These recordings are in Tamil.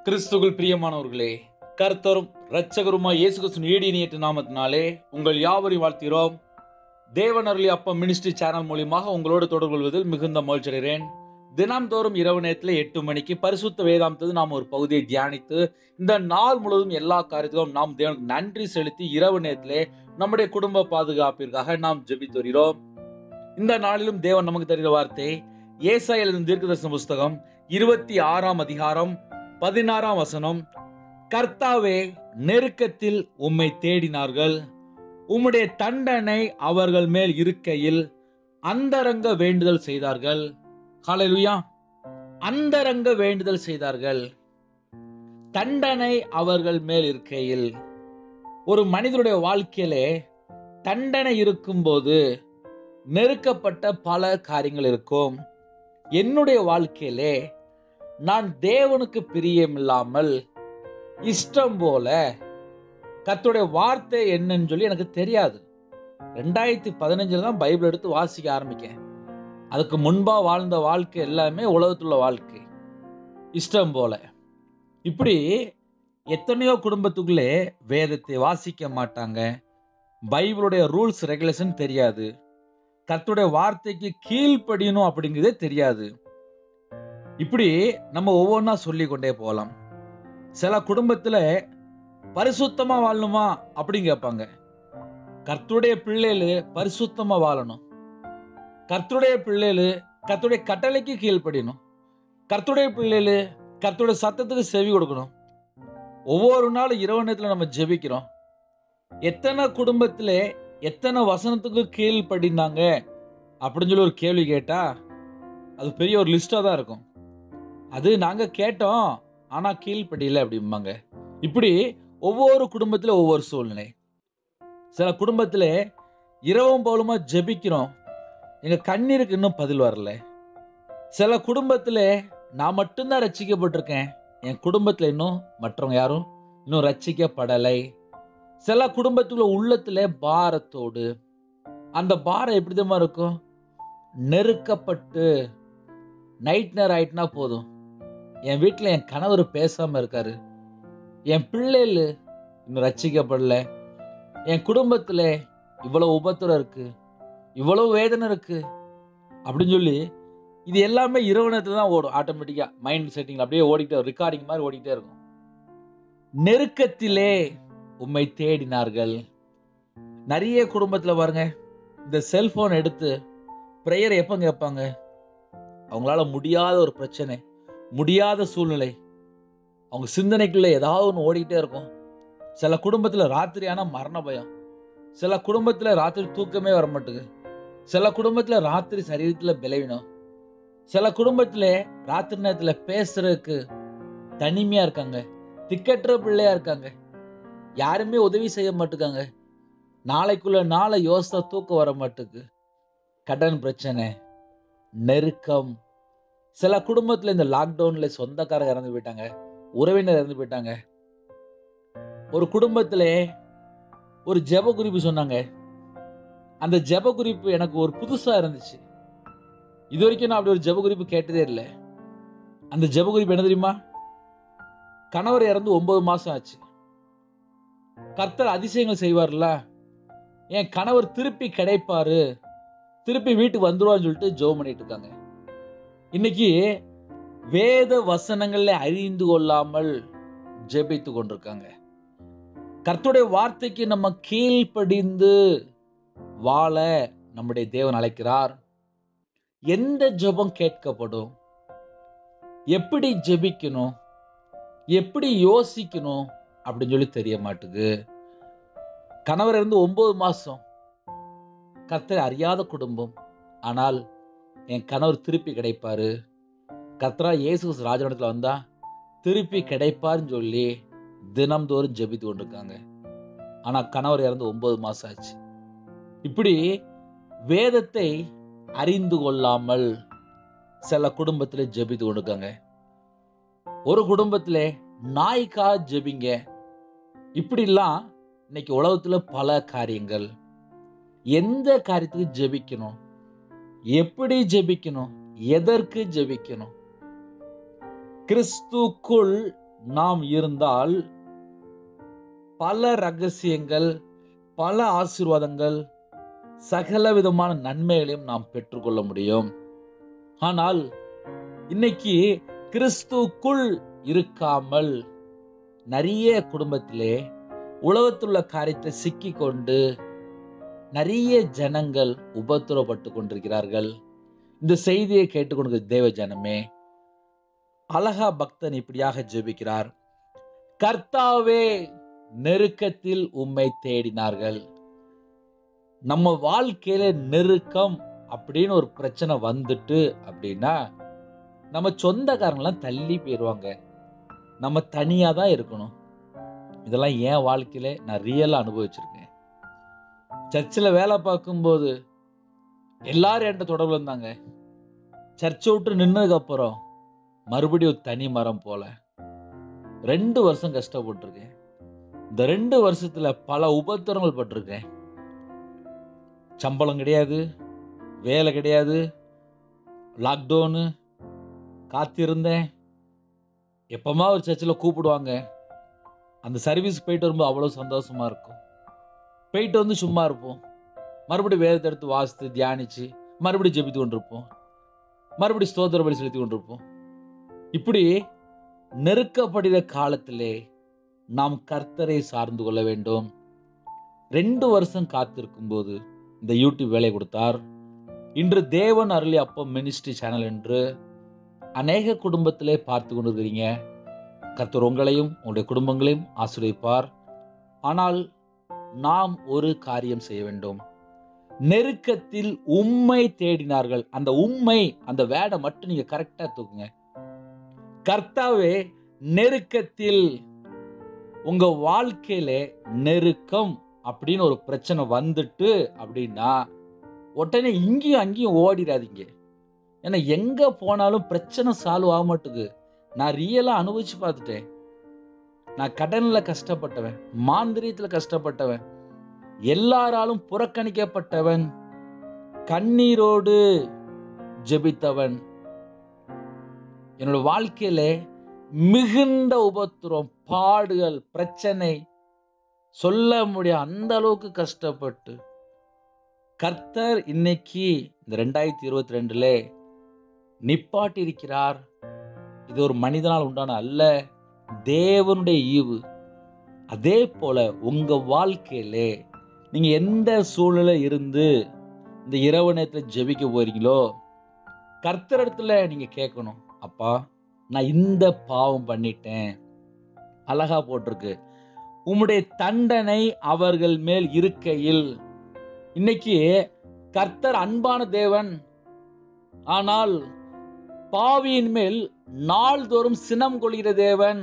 கிறிஸ்துவில் பிரியமானவர்களே கர்த்தரும் இரட்சகருமாய் இயேசு கிறிஸ்துவின் ஈடி இணையற்ற நாமத்தினாலே உங்கள் யாவரையும் வாழ்த்திரோம் தேவனருளி அப்பம் மினிஸ்ட்ரி சேனல் மூலியமாக உங்களோடு தொடர்பு கொள்வதில் மிகுந்த மகிழ்ச்சி அடைகிறேன் தினம்தோறும் இரவு நேரத்தில் எட்டு மணிக்கு பரிசுத்த வேதாந்தது நாம் ஒரு பகுதியை தியானித்து இந்த நாள் முழுவதும் எல்லா காரியத்திலும் நாம் தேவனுக்கு நன்றி செலுத்தி இரவு நேரத்திலே நம்முடைய குடும்ப பாதுகாப்பிற்காக நாம் ஜெபித்து வருகிறோம் இந்த நாளிலும் தேவன் நமக்கு தருகிற வார்த்தை ஏசாய் எழுதும் தீர்க்கதரிசன புஸ்தகம் இருபத்தி ஆறாம் அதிகாரம் பதினாறாம் வசனம் கர்த்தாவே நெருக்கத்தில் உம்மை தேடினார்கள் உம்முடைய தண்டனை அவர்கள் மேல் இருக்கையில் அந்தரங்க வேண்டுதல் செய்தார்கள் ஹalleluya அந்தரங்க வேண்டுதல் செய்தார்கள் தண்டனை அவர்கள் மேல் இருக்கையில் ஒரு மனிதனுடைய வாழ்க்கையிலே தண்டனை இருக்கும்போது நெருக்கப்பட்ட பல காரியங்கள் இருக்கும் என்னுடைய வாழ்க்கையிலே நான் தேவனுக்கு பிரியமில்லாமல் இஷ்டம் போல கர்த்தருடைய வார்த்தை என்னன்னு சொல்லி எனக்கு தெரியாது ரெண்டாயிரத்தி பதினஞ்சில் தான் பைபிள் எடுத்து வாசிக்க ஆரம்பிக்கேன் அதுக்கு முன்பா வாழ்ந்த வாழ்க்கை எல்லாமே உலகத்துள்ள வாழ்க்கை இஷ்டம் போல இப்படி எத்தனையோ குடும்பத்துக்குள்ளே வேதத்தை வாசிக்க மாட்டாங்க பைபிளுடைய ரூல்ஸ் ரெகுலேஷன் தெரியாது கர்த்தருடைய வார்த்தைக்கு கீழ்ப்படியணும் அப்படிங்கிறதே தெரியாது இப்படி நம்ம ஒவ்வொன்றா சொல்லி கொண்டே போகலாம் சில குடும்பத்தில் பரிசுத்தமா வாழணுமா அப்படின்னு கேட்பாங்க கர்த்தருடைய பிள்ளைகள் பரிசுத்தமா வாழணும் கர்த்தருடைய பிள்ளைகள் கர்த்தருடைய கட்டளைக்கு கீழ்ப்படியணும் கர்த்தருடைய பிள்ளைகள் கர்த்தருடைய சத்தத்துக்கு செவி கொடுக்கணும் ஒவ்வொரு நாளும் இரவு நேரத்தில் நம்ம ஜெபிக்கிறோம் எத்தனை குடும்பத்தில் எத்தனை வசனத்துக்கு கீழ்ப்படிந்தாங்க அப்படின்னு சொல்லி ஒரு கேள்வி கேட்டா அது பெரிய ஒரு லிஸ்டாக தான் இருக்கும் அது நாங்கள் கேட்டோம் ஆனால் கீழ்ப்படியில அப்படிம்பாங்க இப்படி ஒவ்வொரு குடும்பத்தில் ஒவ்வொரு சூழ்நிலை சில குடும்பத்தில் இரவும் பகலுமா ஜெபிக்கிறோம் எங்கள் கண்ணீருக்கு இன்னும் பதில் வரல சில குடும்பத்தில் நான் மட்டும்தான் ரட்சிக்கப்பட்டிருக்கேன் என் குடும்பத்தில் இன்னும் மற்றவங்க யாரும் இன்னும் ரட்சிக்கப்படலை சில குடும்பத்துல உள்ளத்துல பாரத்தோடு அந்த பாரம் எப்படி தெரியுமா இருக்கும் நெருக்கப்பட்டு நைட் நேரம் ஆயிட்டுனா போதும் என் வீட்டில் என் கணவர் பேசாம இருக்காரு என் பிள்ளைகள் இன்னும் ரட்சிக்கப்படல என் குடும்பத்துல இவ்வளவு உபத்திரம் இருக்கு இவ்வளவு வேதனை இருக்கு அப்படின்னு சொல்லி இது எல்லாமே இரவு நேரத்துல தான் ஓடும் ஆட்டோமேட்டிக்கா மைண்ட் செட்டிங் அப்படியே ஓடிக்கிட்டே ரெக்கார்டிங் மாதிரி ஓடிக்கிட்டே இருக்கும் நெருக்கத்திலே உம்மை தேடினார்கள் நிறைய குடும்பத்தில் பாருங்க இந்த செல்போன் எடுத்து ப்ரேயர் எப்போ கேட்பாங்க அவங்களால முடியாத ஒரு பிரச்சனை முடியாத சூழ்நிலை அவங்க சிந்தனைக்குள்ள ஏதாவது ஒன்று ஓடிக்கிட்டே இருக்கும் சில குடும்பத்தில் ராத்திரி ஆனால் மரண பயம் சில குடும்பத்தில் ராத்திரி தூக்கமே வர மாட்டேங்குது சில குடும்பத்தில் ராத்திரி சரீரத்தில் விளைவினோம் சில குடும்பத்தில் ராத்திரி நேரத்தில் பேசுறதுக்கு தனிமையாக இருக்காங்க திக்கற்ற பிள்ளையா இருக்காங்க யாருமே உதவி செய்ய மாட்டுக்காங்க நாளைக்குள்ள நாளை யோசித்தா தூக்கம் வர மாட்டுக்கு கடன் பிரச்சனை நெருக்கம் சில குடும்பத்தில் இந்த லாக்டவுன்ல சொந்தக்காரங்க இறந்து போயிட்டாங்க உறவினர் இறந்து போயிட்டாங்க ஒரு குடும்பத்தில் ஒரு ஜெப குறிப்பு சொன்னாங்க அந்த ஜெப குறிப்பு எனக்கு ஒரு புதுசா இருந்துச்சு இது வரைக்கும் நான் அப்படி ஒரு ஜெப குறிப்பு கேட்டதே இல்லை அந்த ஜெப குறிப்பு என்ன தெரியுமா கணவர் இறந்து ஒன்பது மாசம் ஆச்சு கர்த்தர் அதிசயங்கள் செய்வார்ல என் கணவர் திருப்பி கிடைப்பாரு திருப்பி வீட்டுக்கு வந்துருவான்னு சொல்லிட்டு ஜோம் பண்ணிட்டு இருக்காங்க இன்னைக்கு வேத வசனங்களை அறிந்து கொள்ளாமல் ஜெபித்து கொண்டிருக்காங்க கர்த்தருடைய வார்த்தைக்கு நம்ம கீழ்ப்படிந்து வாழ நம்முடைய தேவன் அழைக்கிறார் எந்த ஜெபம் கேட்கப்படும் எப்படி ஜெபிக்கணும் எப்படி யோசிக்கணும் அப்படின்னு சொல்லி தெரிய மாட்டுது கணவர் இருந்து ஒன்பது மாசம் கர்த்தரை அறியாத குடும்பம் ஆனால் என் கணவர் திருப்பி கிடைப்பாரு கர்த்தரா இயேசு ராஜனத்தில் வந்தா திருப்பி கிடைப்பாருன்னு சொல்லி தினம்தோறும் ஜெபித்து கொண்டிருக்காங்க ஆனா கணவர் இறந்து ஒன்பது மாசம் ஆச்சு இப்படி வேதத்தை அறிந்து கொள்ளாமல் சில குடும்பத்தில் ஜெபித்து கொண்டிருக்காங்க ஒரு குடும்பத்தில் நாய்க்காக ஜெபிங்க இப்படிலாம் இன்னைக்கு உலகத்துல பல காரியங்கள் எந்த காரியத்துக்கு ஜெபிக்கணும் எப்படி ஜெபிக்கணும் எதற்கு ஜெபிக்கணும் கிறிஸ்துக்குள் நாம் இருந்தால் பல ரகசியங்கள் பல ஆசீர்வாதங்கள் சகல விதமான நன்மைகளையும் நாம் பெற்றுக்கொள்ள முடியும் ஆனால் இன்னைக்கு கிறிஸ்துக்குள் இருக்காமல் நிறைய குடும்பத்திலே உலகத்துள்ள காரியத்தை சிக்கி கொண்டு நிறைய ஜனங்கள் உபத்திரப்பட்டு கொண்டிருக்கிறார்கள் இந்த செய்தியை கேட்டுக்கொண்டு தேவ ஜனமே அழகா பக்தன் இப்படியாக ஜெபிக்கிறார் கர்த்தாவே நெருக்கத்தில் உம்மை தேடினார்கள் நம்ம வாழ்க்கையில நெருக்கம் அப்படின்னு ஒரு பிரச்சனை வந்துட்டு அப்படின்னா நம்ம சொந்தக்காரங்களாம் தள்ளி போயிடுவாங்க நம்ம தனியா தான் இருக்கணும் இதெல்லாம் என் வாழ்க்கையில நான் ரியலா அனுபவிச்சிருக்கேன் சர்ச்சில் வேலை பார்க்கும்போது எல்லாரும் என்கிட்ட தொடர்பு இருந்தாங்க சர்ச்சை விட்டு நின்னதுக்கு அப்புறம் மறுபடியும் தனி மரம் போல ரெண்டு வருஷம் கஷ்டப்பட்டிருக்கேன் இந்த ரெண்டு வருஷத்துல பல உபத்திரங்கள் பட்டிருக்கேன் சம்பளம் கிடையாது வேலை கிடையாது லாக்டவுனு காத்திருந்தேன் எப்பமா ஒரு சர்ச்சில் கூப்பிடுவாங்க அந்த சர்வீஸ் போயிட்டு வரும்போது அவ்வளோ சந்தோஷமா இருக்கும் போயிட்டு வந்து சும்மா இருப்போம் மறுபடியும் வேதத்தை எடுத்து வாசித்து தியானிச்சு மறுபடியும் ஜெபித்து கொண்டிருப்போம் மறுபடியும் ஸ்தோத்திர பலி செலுத்தி கொண்டிருப்போம் இப்படி நெருக்கப்படுகிற காலத்திலே நாம் கர்த்தரை சார்ந்து கொள்ள வேண்டும் ரெண்டு வருஷம் காத்திருக்கும் போது இந்த யூடியூப் வேலை கொடுத்தார் இன்று தேவன் அருளி அப்பம் மினிஸ்ட்ரி சேனல் என்று அநேக குடும்பத்திலே பார்த்து கொண்டிருக்கிறீங்க கர்த்தர் உங்களையும் உங்களுடைய குடும்பங்களையும் ஆசிரியப்பார் ஆனால் நாம் ஒரு காரியம் செய்ய வேண்டும் நெருக்கத்தில் உண்மை தேடினார்கள் அந்த உண்மை அந்த வேடை மட்டும் நீங்க கரெக்டா தூக்குங்க கர்த்தாவே நெருக்கத்தில் உங்க வாழ்க்கையில நெருக்கம் அப்படின்னு ஒரு பிரச்சனை வந்துட்டு அப்படின்னா உடனே இங்கேயும் அங்கேயும் ஓடிடாதீங்க ஏன்னா எங்க போனாலும் பிரச்சனை சால்வ் ஆக மாட்டுக்கு நான் ரியலா அனுபவிச்சு பார்த்துட்டேன் நான் கடன்ல கஷ்டப்பட்டவன் மாந்திரியத்துல கஷ்டப்பட்டவன் எல்லாராலும் புறக்கணிக்கப்பட்டவன் கண்ணீரோடு ஜெபித்தவன் என்னோட வாழ்க்கையில மிகுந்த உபத்திரம் பாடுகள் பிரச்சனை சொல்ல முடிய அந்த அளவுக்கு கஷ்டப்பட்டு கர்த்தர் இன்னைக்கு இந்த ரெண்டாயிரத்தி இருபத்தி ரெண்டுல நிப்பாட்டி இருக்கிறார் இது ஒரு மனிதனால் உண்டான அல்ல தேவனுடைய ஈவு அதே போல உங்க வாழ்க்கையிலே நீங்க எந்த சூழ்நிலை இருந்து இந்த இரவு நேரத்தில் ஜெபிக்க போறீங்களோ கர்த்தரிடத்துல நீங்க கேட்கணும் அப்பா நான் இந்த பாவம் பண்ணிட்டேன் அழகா போட்டிருக்கு உம்முடைய தண்டனை அவர்கள் மேல் இருக்கையில் இன்னைக்கு கர்த்தர் அன்பான தேவன் ஆனால் பாவியின் மேல் நாள்தோறும் சினம் கொள்கிற தேவன்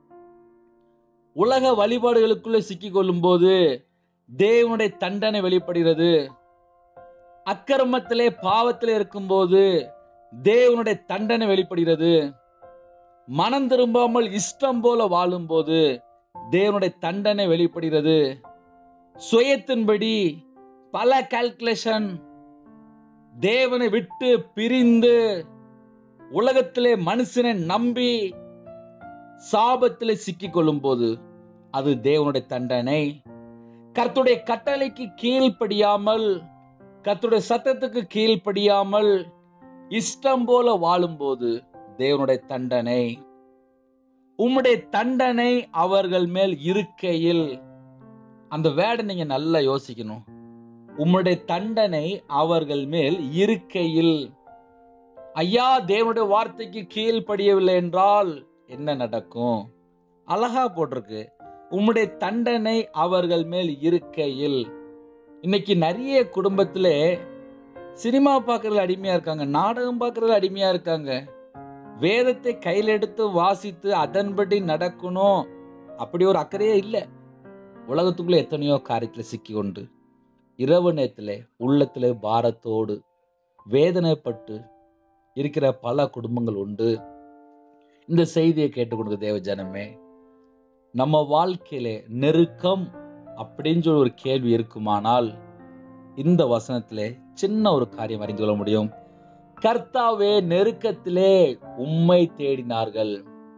உலக வழிபாடுகளுக்குள்ளே சிக்கிக் கொள்ளும் போது தேவனுடைய தண்டனை வெளிப்படுகிறது அக்கிரமத்திலே பாவத்திலே இருக்கும்போது தேவனுடைய தண்டனை வெளிப்படுகிறது மனம் திரும்பாமல் இஷ்டம் போல வாழும்போது தேவனுடைய தண்டனை வெளிப்படுகிறது சுயத்தின்படி பல கால்குலேஷன் தேவனை விட்டு பிரிந்து உலகத்திலே மனுஷனை நம்பி சாபத்திலே சிக்கிக் கொள்ளும் போது அது தேவனுடைய தண்டனை கர்த்துடைய கட்டளைக்கு கீழ்ப்படியாமல் கர்த்துடைய சத்தத்துக்கு கீழ்ப்படியாமல் இஷ்டம் போல வாழும்போது தேவனுடைய தண்டனை உம்முடைய தண்டனை அவர்கள் மேல் இருக்கையில் அந்த வேடை நீங்க நல்லா யோசிக்கணும் உம்முடைய தண்டனை அவர்கள் மேல் இருக்கையில் ஐயா தேவனுடைய வார்த்தைக்கு கீழ்ப்படியவில்லை என்றால் என்ன நடக்கும் அழகா போட்டிருக்கு உம்முடைய தண்டனை அவர்கள் மேல் இருக்கையில் இன்னைக்கு நிறைய குடும்பத்திலே சினிமா பார்க்கறதுல அடிமையா இருக்காங்க நாடகம் பார்க்கறதுல அடிமையா இருக்காங்க வேதத்தை கையில் எடுத்து வாசித்து அதன்படி நடக்கணும் அப்படி ஒரு அக்கறையே இல்லை உலகத்துக்குள்ள எத்தனையோ காரியத்தில் சிக்கி கொண்டு இரவு நேரத்தில் உள்ளத்தில் பாரத்தோடு வேதனைப்பட்டு இருக்கிற பல குடும்பங்கள் உண்டு இந்த செய்தியை கேட்டுக்கொண்டு தேவ ஜனமே நம்ம வாழ்க்கையில நெருக்கம் அப்படின்னு சொல்லி ஒரு கேள்வி இருக்குமானால் இந்த வசனத்திலே சின்ன ஒரு காரியம் அறிந்து கொள்ள முடியும் கர்த்தாவே நெருக்கத்திலே உம்மை தேடினார்கள்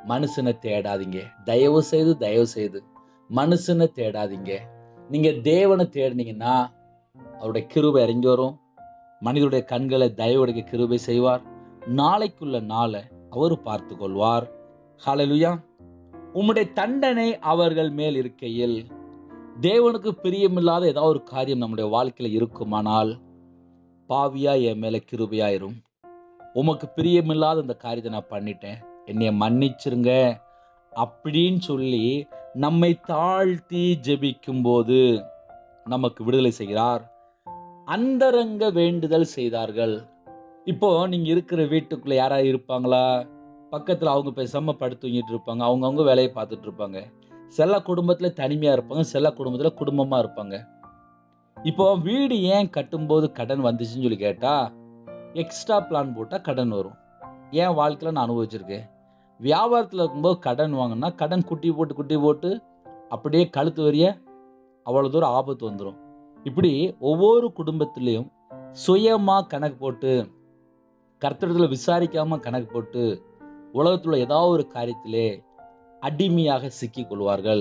மனுஷனை தேடாதீங்க தயவு செய்து தயவு செய்து மனுஷனை தேடாதீங்க நீங்க தேவனை தேடினீங்கன்னா அவருடைய கிருபை இறங்கி வரும் மனிதனுடைய கண்களை தயவுடைய கிருபை செய்வார் நாளைக்குள்ள நாளை அவர் பார்த்து கொள்வார் ஹalleluya உம்முடைய தண்டனை அவர்கள் மேல் இருக்கையில் தேவனுக்கு பிரியமில்லாத ஏதாவது ஒரு காரியம் நம்முடைய வாழ்க்கையில இருக்குமானால் பாவியா என் மேல கிருபையாயிரும் உமக்கு பிரியமில்லாத இந்த காரியத்தை நான் பண்ணிட்டேன் என்னைய மன்னிச்சிருங்க அப்படின்னு சொல்லி நம்மை தாழ்த்தி ஜெபிக்கும் போது நமக்கு விடுதலை செய்கிறார் அந்தரங்க வேண்டுதல் செய்தார்கள் இப்போ நீங்க இருக்கிற வீட்டுக்குள்ள யாராவது இருப்பாங்களா பக்கத்துல அவங்க பேசாம படுத்து தூங்கிட்டு இருப்பாங்க அவங்கவுங்க வேலையை பார்த்துட்டு இருப்பாங்க சில குடும்பத்துல தனிமையா இருப்பாங்க சில குடும்பத்துல குடும்பமா இருப்பாங்க இப்போ வீடு ஏன் கட்டும்போது கடன் வந்துச்சுன்னு சொல்லி கேட்டா எக்ஸ்ட்ரா பிளான் போட்டால் கடன் வரும் என் வாழ்க்கையில் நான் அனுபவிச்சிருக்கேன் வியாபாரத்தில் இருக்கும்போது கடன் வாங்கினா கடன் குட்டி போட்டு குட்டி போட்டு அப்படியே கழுத்து வரிய அவ்வளோ தூரம் ஆபத்து வந்துடும் இப்படி ஒவ்வொரு குடும்பத்திலையும் சுயமாக கணக்கு போட்டு கர்த்தடத்தில் விசாரிக்காமல் கணக்கு போட்டு உலகத்தில் ஏதாவது ஒரு காரியத்திலே அடிமையாக சிக்கிக் கொள்வார்கள்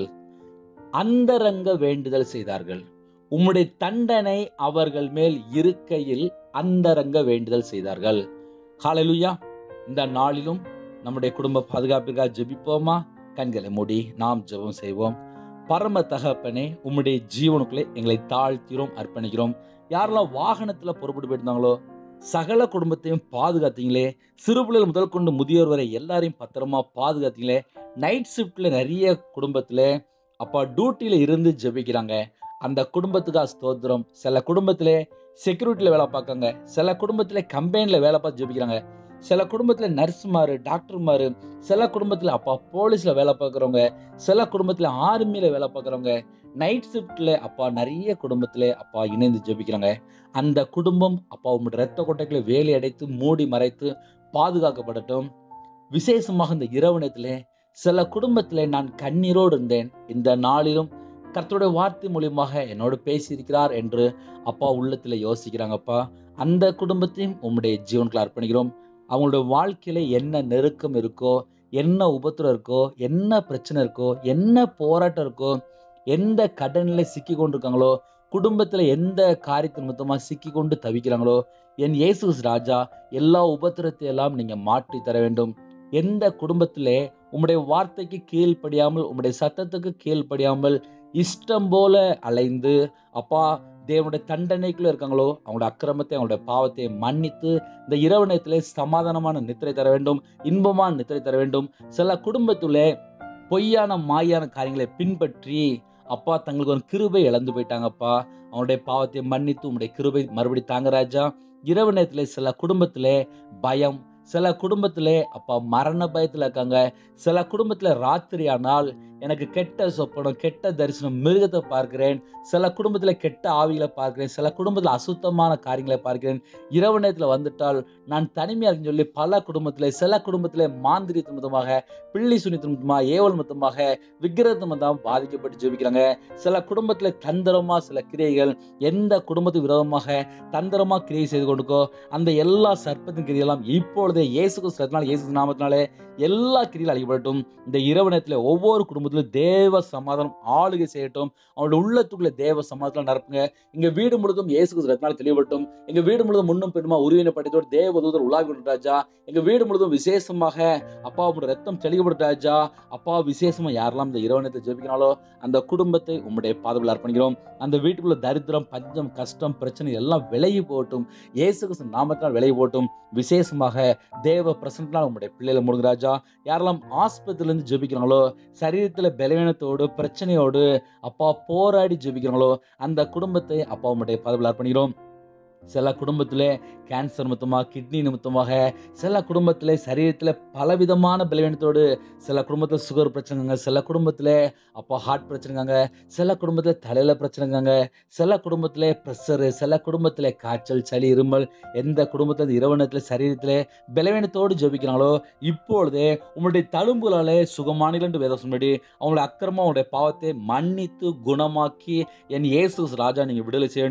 அந்தரங்க வேண்டுதல் செய்தார்கள் உம்முடைய தண்டனை அவர்கள் மேல் இருக்கையில் அந்தரங்க வேண்டுதல் செய்தார்கள் ஹalleluya இந்த நாளிலும் நம்முடைய குடும்ப பாதுகாப்பிற்காக ஜெபிப்போமா கண்களை மூடி நாம் ஜெபம் செய்வோம் பரம தகப்பனே உம்முடைய ஜீவனுக்குள்ளே எங்களை தாழ்த்திரோம் அர்ப்பணிக்கிறோம் யாரெல்லாம் வாகனத்துல புறப்பட்டு போயிருந்தாங்களோ சகல குடும்பத்தையும் பாதுகாத்தீங்களே சிறு பிள்ளைகள் முதல் கொண்டு முதியோர் வரை எல்லாரையும் பத்திரமா பாதுகாத்தீங்களே நைட் ஷிஃப்ட்ல நிறைய குடும்பத்துல அப்பா டியூட்டியில இருந்து ஜெபிக்கிறாங்க அந்த குடும்பத்துக்காக ஸ்தோத்திரம் சில குடும்பத்திலே செக்யூரிட்டியில் வேலை பார்க்காங்க சில குடும்பத்தில் கம்பெனியில் வேலை பார்த்து ஜெபிக்கிறாங்க சில குடும்பத்தில் நர்ஸுமாரு டாக்டர்மாரு சில குடும்பத்தில் அப்பா போலீஸில் வேலை பார்க்குறவங்க சில குடும்பத்தில் ஆர்மியில் வேலை பார்க்குறவங்க நைட் ஷிஃப்ட்டில் அப்பா நிறைய குடும்பத்தில் அப்பா இணைந்து ஜெபிக்கிறாங்க அந்த குடும்பம் அப்பா உங்களுடைய ரத்த கொட்டைகளை வேலி அடைத்து மூடி மறைத்து பாதுகாக்கப்படட்டும் விசேஷமாக இந்த இரவு நேரத்திலே சில குடும்பத்தில் நான் கண்ணீரோடு இருந்தேன் இந்த நாளிலும் கர்த்தருடைய வார்த்தை மூலியமாக என்னோடு பேசியிருக்கிறார் என்று அப்பா உள்ளத்தில் யோசிக்கிறாங்கப்பா அந்த குடும்பத்தையும் உம்முடைய ஜீவனுக்குள்ள அர்ப்பணிக்கிறோம் அவங்களோட வாழ்க்கையில என்ன நெருக்கம் இருக்கோ என்ன உபத்திரம் இருக்கோ என்ன பிரச்சனை இருக்கோ என்ன போராட்டம் இருக்கோ எந்த கடனில் சிக்கி கொண்டிருக்காங்களோ குடும்பத்தில் எந்த காரியத்தின் நிமித்தமாக சிக்கி கொண்டு தவிக்கிறாங்களோ என் இயேசு ராஜா எல்லா உபத்திரத்தை எல்லாம் நீங்கள் மாற்றி தர வேண்டும் எந்த குடும்பத்திலே உம்முடைய வார்த்தைக்கு கீழ்ப்படியாமல் உம்முடைய சத்தத்துக்கு கீழ்ப்படியாமல் இஷ்டம் போல அலைந்து அப்பா தேவனுடைய தண்டனைக்குள்ள இருக்காங்களோ அவங்களோட அக்கிரமத்தை அவங்களுடைய பாவத்தை மன்னித்து இந்த இரவு நேரத்திலே சமாதானமான நித்திரை தர வேண்டும் இன்பமான நித்திரை தர வேண்டும் சில குடும்பத்திலே பொய்யான மாயான காரியங்களை பின்பற்றி அப்பா தங்களுக்கு ஒரு கிருபை இழந்து போயிட்டாங்கப்பா அவனுடைய பாவத்தை மன்னித்து உங்களுடைய கிருபை மறுபடி தாங்க ராஜா இரவு நேரத்தில் சில குடும்பத்திலே பயம் சில குடும்பத்திலே அப்பா மரண பயத்தில் இருக்காங்க சில குடும்பத்தில் ராத்திரி ஆனால் எனக்கு கெட்ட சொப்பனம் கெட்ட தரிசனம் மிருகத்தை பார்க்கிறேன் சில குடும்பத்தில் கெட்ட ஆவிகளை பார்க்கிறேன் சில குடும்பத்தில் அசுத்தமான காரியங்களை பார்க்கிறேன் இரவு நேரத்தில் வந்துட்டால் நான் தனிமையாக இருக்குன்னு சொல்லி பல குடும்பத்தில் சில குடும்பத்தில் மாந்திரி நிமித்தமாக பிள்ளி சுனி நிமித்தமாக ஏவல் நிமித்தமாக விக்கிரக நிமித்தமாக பாதிக்கப்பட்டு ஜெபிக்கிறாங்க சில குடும்பத்தில் தந்திரமாக சில கிரியைகள் எந்த குடும்பத்துக்கு விரோதமாக தந்திரமாக கிரியை செய்து கொண்டுக்கோ அந்த எல்லா சர்ப்பத்தின் கிரியெல்லாம் இப்பொழுதே இயேசு கிறிஸ்துவினால இயேசு நாமத்தினாலே எல்லா கிரியில் அழிக்கப்படட்டும் இந்த இரவு நேரத்தில் ஒவ்வொரு குடும்பத்திலும் தேவ சமாதானம் ஆளுகை செய்யட்டும் அவங்களோட உள்ளத்துக்குள்ள தேவ சமாதானம் நடப்புங்க எங்க வீடு முழுதும் இயேசு கிறிஸ்துவினால தெளிவட்டும் எங்க வீடு முழுதும் முன்னும் பின்னுமா உருவினப்பட்டதோடு தேவதூதர் உலாவி கொண்டு ராஜா எங்க வீடு முழுதும் விசேஷமாக அப்பாவோட ரத்தம் தெளிக்கப்படும் ராஜா அப்பா விசேஷமா யாரெல்லாம் இந்த இரவு நேரத்தை ஜெபிக்கிறாங்களோ அந்த குடும்பத்தை உம்முடைய பாதவில் அர்ப்பணிக்கிறோம் அந்த வீட்டுக்குள்ள தரித்திரம் பஞ்சம் கஷ்டம் பிரச்சனை எல்லாம் விலகி போகட்டும் இயேசு கிறிஸ்து நாமத்தினால் விலகி போகட்டும் விசேஷமாக தேவ பிரசன்னால் உங்களுடைய பிள்ளைகளை முடுங்க ராஜா யாரெல்லாம் ஆஸ்பத்திரியிலேருந்து ஜெபிக்கிறாங்களோ சரீரத்தில் பலவீனத்தோடு பிரச்சனையோடு அப்பா போராடி ஜெபிக்கிறாங்களோ அந்த குடும்பத்தை அப்பா உங்களுடைய பதவியில் அர்ப்பணிக்கிறோம் சில குடும்பத்தில் கேன்சர் நிமித்தமாக கிட்னி நிமித்தமாக சில குடும்பத்தில் சரீரத்தில் பலவிதமான பலவீனத்தோடு சில குடும்பத்தில் சுகர் பிரச்சனைங்க சில குடும்பத்தில் அப்போ ஹார்ட் பிரச்சனைங்க சில குடும்பத்தில் தலையில் பிரச்சனைங்க சில குடும்பத்தில் ப்ரெஷரு சில குடும்பத்தில் காய்ச்சல் சளி இருமல் எந்த குடும்பத்தில் இந்த இரவு நேரத்தில் சரீரத்தில் பலவீனத்தோடு ஜெபிக்கிறாங்களோ இப்பொழுதே உங்களுடைய தழும்புகளாலே சுகமானிகள் என்று வேதம் சொன்னபடி அவங்களுடைய அக்கிரமம் அவங்களுடைய பாவத்தை மன்னித்து குணமாக்கி என் இயேசு ராஜா நீங்கள் விடுதலை செய்ய வேண்டும்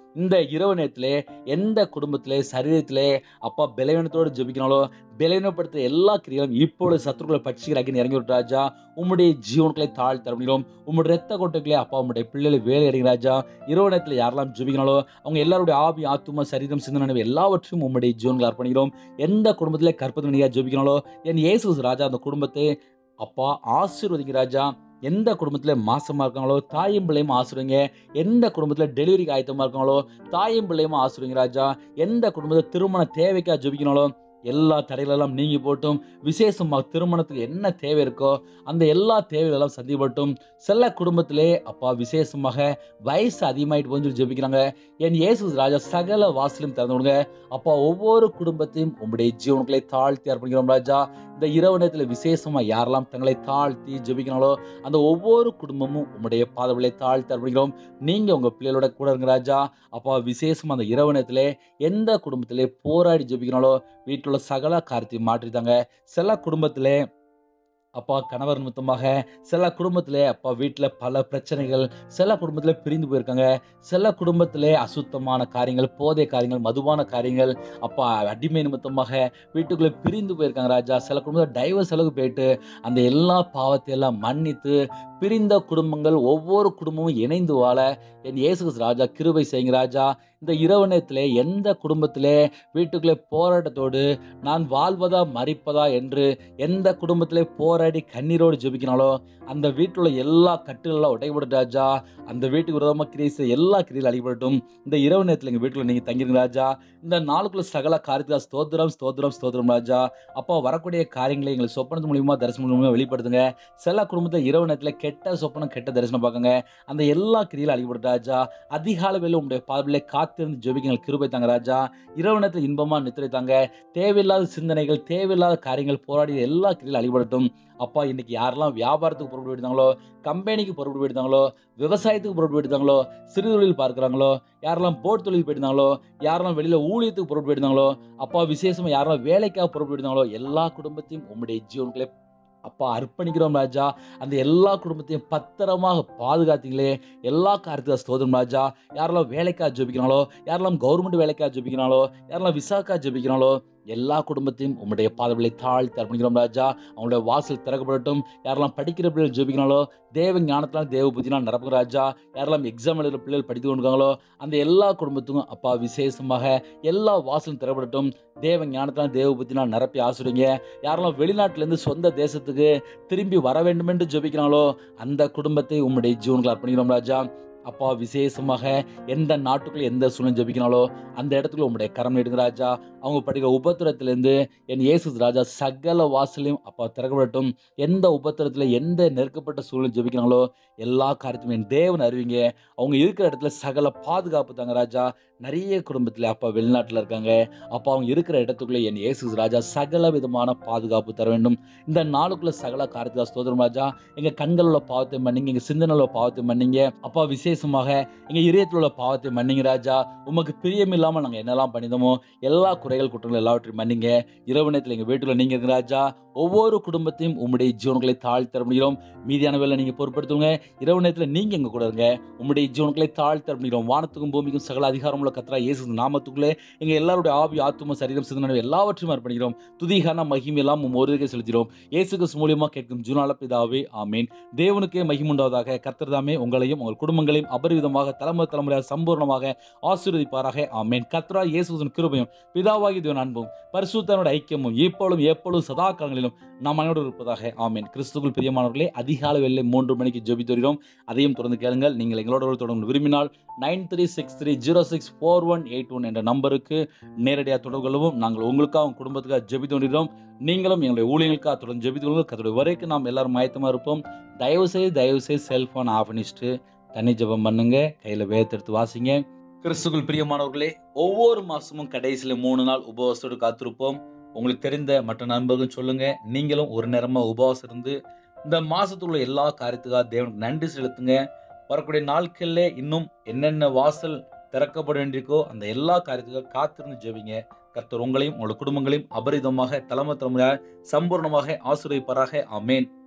இந்த இரவு நேரத்திலே எந்த குடும்பத்திலே சரீரத்திலே அப்பா பலவீனத்தோடு ஜெபிக்கிறாங்களோ பலவீனப்படுத்த எல்லா கிரிகளும் இப்பொழுது சத்துருக்களை பட்சிக்கிறாக்கின்னு இறங்கி விட்டு ராஜா உம்முடைய ஜீவன்களை தாழ் தரப்படுகிறோம் உம்முடைய ரத்த கொட்டைகளே அப்பா உம்முடைய பிள்ளைகளை வேலை அடைங்க ராஜா இரவு நேரத்தில் யாரெல்லாம் ஜெபிக்கிறாங்களோ அவங்க எல்லாருடைய ஆவி ஆத்துமா சரீரம் சிந்தனை எல்லாவற்றையும் உம்முடைய ஜீவன்களை அர்ப்பணிக்கிறோம் எந்த குடும்பத்திலே கற்பதனியாக ஜெபிக்கிறாங்களோ என் இயேசு ராஜா அந்த குடும்பத்தை அப்பா ஆசீர்வதிங்க ராஜா எந்த குடும்பத்தில் மாசமாக இருக்காங்களோ தாயும் பிள்ளையும் ஆசிரியங்க எந்த குடும்பத்தில் டெலிவரிக்கு ஆயத்தமாக இருக்காங்களோ தாயும் பிள்ளையும் ஆசிரியங்க ராஜா எந்த குடும்பத்தில் திருமண தேவைக்காக ஜெபிக்கணாலோ எல்லா தடைகளெல்லாம் நீங்கி போட்டும் விசேஷமாக திருமணத்துக்கு என்ன தேவை இருக்கோ அந்த எல்லா தேவைகளெல்லாம் சந்திப்பட்டும் சில குடும்பத்திலே அப்பா விசேஷமாக வயசு அதிகமாயிட்டு போய் சொல்லி ஜெபிக்கிறாங்க என் இயேசு ராஜா சகல வாசலையும் திறந்து விடுங்க அப்பா ஒவ்வொரு குடும்பத்தையும் உங்களுடைய ஜீவன்களை தாழ்த்தி அர்ப்பணிக்கிறோம் ராஜா இந்த இரவு நேரத்தில் விசேஷமாக யாரெல்லாம் தங்களை தாழ்த்தி ஜெபிக்கிறாங்களோ அந்த ஒவ்வொரு குடும்பமும் உங்களுடைய பாதங்களை தாழ்த்தி அர்ப்பணிக்கிறோம் நீங்கள் உங்கள் பிள்ளைகளோட கூட இருங்க ராஜா அப்பா விசேஷமாக அந்த இரவு நேரத்தில் எந்த குடும்பத்திலே போராடி ஜெபிக்கிறாங்களோ வீட்டில் உள்ள சகல காரியத்தையும் மாற்றித்தாங்க சில குடும்பத்திலே அப்பா கணவர் நிமித்தமாக சில குடும்பத்திலே அப்பா வீட்டில் பல பிரச்சனைகள் சில குடும்பத்தில் பிரிந்து போயிருக்காங்க சில குடும்பத்திலே அசுத்தமான காரியங்கள் போதை காரியங்கள் மதுவான காரியங்கள் அப்பா அடிமை நிமித்தமாக வீட்டுக்குள்ளே பிரிந்து போயிருக்காங்க ராஜா சில குடும்பத்தில் டைவர்ஸ் அளவுக்கு போயிட்டு அந்த எல்லா பாவத்தை எல்லாம் மன்னித்து பிரிந்த குடும்பங்கள் ஒவ்வொரு குடும்பமும் இணைந்து வாழ என் இயேசு கிறிஸ்து ராஜா கிருபை செய்யுங்க ராஜா இந்த இரவு நேரத்திலே எந்த குடும்பத்திலே வீட்டுக்குள்ளே போராட்டத்தோடு நான் வாழ்வதா மறிப்பதா என்று எந்த குடும்பத்திலே போராடி கண்ணீரோடு ஜெபிக்கிறாங்களோ அந்த வீட்டில் உள்ள எல்லா கட்டுகளெல்லாம் உடைபடும் ராஜா அந்த வீட்டுக்கு விரோதமாக கிரியை செய்ய எல்லா கிரியில் அடிபடட்டும் இந்த இரவு நேரத்தில் எங்கள் வீட்டில் நீங்கள் தங்கிருங்க ராஜா இந்த நாளுக்குள்ள சகல காரியத்தில் ஸ்தோத்திரம் ஸ்தோத்திரம் ஸ்தோத்திரம் ராஜா அப்போ வரக்கூடிய காரியங்களை எங்களுக்கு சொப்பனத்து மூலியமாக தரிசனம் மூலியமாக வெளிப்படுத்துங்க சில குடும்பத்தை இரவு நேரத்தில் கெட்ட சொப்பனம் கெட்ட தரிசனம் பார்க்குங்க அந்த எல்லா கிரியிலும் அடிபடும் ராஜா அதிகால வேலை உங்களுடைய பாதவிலே காத்திருந்து ஜெபிக்க எங்களுக்கு கிருபை தாங்க ராஜா இரவு நேரத்தில் இன்பமாக நித்திரை தாங்க தேவையில்லாத சிந்தனைகள் தேவையில்லாத காரியங்கள் போராடி எல்லா கிரியிலும் அடிபடட்டும் அப்பா இன்னைக்கு யாரெல்லாம் வியாபாரத்துக்கு பொருள் போயிட்டாங்களோ கம்பெனிக்கு பொருள் போயிட்டாங்களோ விவசாயத்துக்கு பொருள் போயிட்டாங்களோ சிறு தொழில் பார்க்குறாங்களோ யாரெல்லாம் போட் தொழில் போயிருந்தாங்களோ யாரெல்லாம் வெளியில் ஊழியத்துக்கு பொருள் போயிருந்தாங்களோ அப்பா விசேஷமாக யாரெல்லாம் வேலைக்காக பொருள் போயிருந்தாங்களோ எல்லா குடும்பத்தையும் உங்களுடைய ஜீவன்களே அப்பா அர்ப்பணிக்கிறோம் ராஜா அந்த எல்லா குடும்பத்தையும் பத்திரமாக பாதுகாத்தீங்களே எல்லா காரியத்தையும் ஸ்தோதரம் ராஜா யாரெல்லாம் வேலைக்காக ஜெபிக்கிறாங்களோ யாரெல்லாம் கவர்மெண்ட் வேலைக்காக ஜெபிக்கிறாங்களோ யாரெல்லாம் விசாக்காக ஜெபிக்கிறாங்களோ எல்லா குடும்பத்தையும் உங்களுடைய பாதவிலை தாழ்த்தி அர்ப்பணிக்கிறோம் ராஜா அவங்களுடைய வாசல் திறக்கப்படட்டும் யாரெல்லாம் படிக்கிற பிள்ளைகள் ஜெபிக்கிறாங்களோ தேவ ஞானத்தினால் தேவ புத்தினால் நிரப்புங்க ராஜா யாரெல்லாம் எக்ஸாம் எழுதுகிற பிள்ளைகள் படித்து கொண்டிருக்காங்களோ அந்த எல்லா குடும்பத்துக்கும் அப்பா விசேஷமாக எல்லா வாசலும் திறப்படட்டும் தேவ ஞானத்தினால் தேவ புத்தினால் நிரப்பி ஆசிடுங்க யாரெல்லாம் வெளிநாட்டிலேருந்து சொந்த தேசத்துக்கு திரும்பி வர வேண்டும் என்று ஜெபிக்கிறாங்களோ அந்த குடும்பத்தை உம்முடைய ஜீவன்கள் அர்ப்பணிக்கிறோம் ராஜா அப்பா விசேஷமாக எந்த நாட்டுக்குள்ள எந்த சூழ்நிலை ஜெபிக்கிறாங்களோ அந்த இடத்துல உங்களுடைய கரம் எடுங்க ராஜா அவங்க படிக்கிற உபத்திரத்திலேருந்து என் இயேசு ராஜா சகல வாசலையும் அப்பா திறக்கப்படட்டும் எந்த உபத்திரத்தில் எந்த நெருக்கப்பட்ட சூழ்நிலை ஜெபிக்கிறாங்களோ எல்லா காரியத்தையும் என் தேவன் அறிவிங்க அவங்க இருக்கிற இடத்துல சகல பாதுகாப்பு தாங்க ராஜா நிறைய குடும்பத்தில் அப்பா வெளிநாட்டில் இருக்காங்க அப்பா அவங்க இருக்கிற இடத்துக்குள்ளே என் இயேசு ராஜா சகல விதமான பாதுகாப்பு தர வேண்டும் இந்த நாளுக்குள்ள சகல காரியத்தை ஸ்தோத்திரம் ராஜா எங்கள் கண்கள் உள்ள பாவத்தை மன்னிங்க எங்கள் சிந்தனையில் உள்ள பாவத்தை மன்னிங்க அப்பா விசேஷமாக எங்கள் இதயத்தில் உள்ள பாவத்தை மன்னிங்க ராஜா உமக்கு பிரியம் இல்லாமல் நாங்கள் என்னெல்லாம் பண்ணிதோமோ எல்லா குறைகள் குற்றங்கள் எல்லாவற்றையும் மன்னிங்க இரவு நேரத்தில் எங்கள் வீட்டில் நீங்கள் இருங்க ராஜா ஒவ்வொரு குடும்பத்தையும் உம்முடைய ஜீவன்களை தாழ்த்தி தர முடியும் மீதியான வேலை நீங்கள் பொறுப்படுத்துங்க இரவு நேரத்தில் நீங்கள் எங்கள் கூட இருங்க உம்முடைய ஜீவன்களை தாழ்த்தி தர முடியும் வானத்துக்கும் பூமிக்கும் சகல அதிகாரமுள்ள கத்ரா இயேசு நாமத்துக்குள்ளே எங்கள் எல்லாருடைய ஆவி ஆத்தும சரீரம் சிந்தனை எல்லாவற்றையும் அர்ப்பணிக்கிறோம் துதிகான மகிமை எல்லாம் உம் ஒருவருக்கே செலுத்தினோம் இயேசுக்கு மூலியமாக கேட்கும் ஜூனால பிதாவே ஆமீன் தேவனுக்கே மகிமுண்டாவதாக கர்த்தர்தாமே உங்களையும் உங்கள் குடும்பங்களையும் அபரிவிதமாக தலைமுறை தலைமுறையாக சம்பூர்ணமாக ஆசீர்வதிப்பாராக ஆமேன் கத்ரா இயேசுவின் கிருபையும் பிதாவாகி தேவன் அன்பும் பரிசுத்தனோட ஐக்கியமும் எப்பொழுதும் எப்பொழுதும் சதா காலங்களிலும் நாம் அனைவரும் இருப்பதாக ஆமேன் கிறிஸ்துக்குள் பிரியமானவர்களே அதிகாலை வெள்ளை மூன்று மணிக்கு ஜெபித்து வருகிறோம் அதையும் தொடர்ந்து கேளுங்கள் நீங்கள் எங்களோட தொடர்பு விரும்பினால் nine three six three zero six four one eight one என்ற நம்பருக்கு நேரடியாக தொடர்பு கொள்ளவும் நாங்கள் உங்களுக்காக உங்கள் குடும்பத்துக்காக ஜெபித்து வருகிறோம் நீங்களும் எங்களுடைய ஊழியர்களுக்காக தொடர்ந்து ஜெபித்து கொள்ளுங்கள் கத்தோடைய வரைக்கும் நாம் எல்லாரும் மயத்தமாக இருப்போம் தயவு செய்து தயவு செய்து செல்ஃபோன் ஆஃப் பண்ணிச்சுட்டு தண்ணி ஜெபம் பண்ணுங்க கையில் வேத்தெடுத்து வாசிங்க கிறிஸ்துக்குள் பிரியமானவர்களே ஒவ்வொரு மாசமும் கடைசியில் மூணு நாள் உபவாசத்தோடு காத்திருப்போம் உங்களுக்கு தெரிந்த மற்ற நண்பர்களும் சொல்லுங்க நீங்களும் ஒரு நேரமா உபவாசம் இருந்து இந்த மாசத்துக்குள்ள எல்லா காரியத்துக்காக தேவனுக்கு நன்றி செலுத்துங்க வரக்கூடிய நாட்கள்ல இன்னும் என்னென்ன வாசல் திறக்கப்பட வேண்டியிருக்கோ அந்த எல்லா காரியத்துக்காக காத்திருந்து ஜெபிங்க கர்த்தர் உங்களையும் உங்களோட குடும்பங்களையும் அபரிதமாக தலைமை தலைமுறையாக சம்பூர்ணமாக ஆசீர்வதிப்பாராக ஆமேன்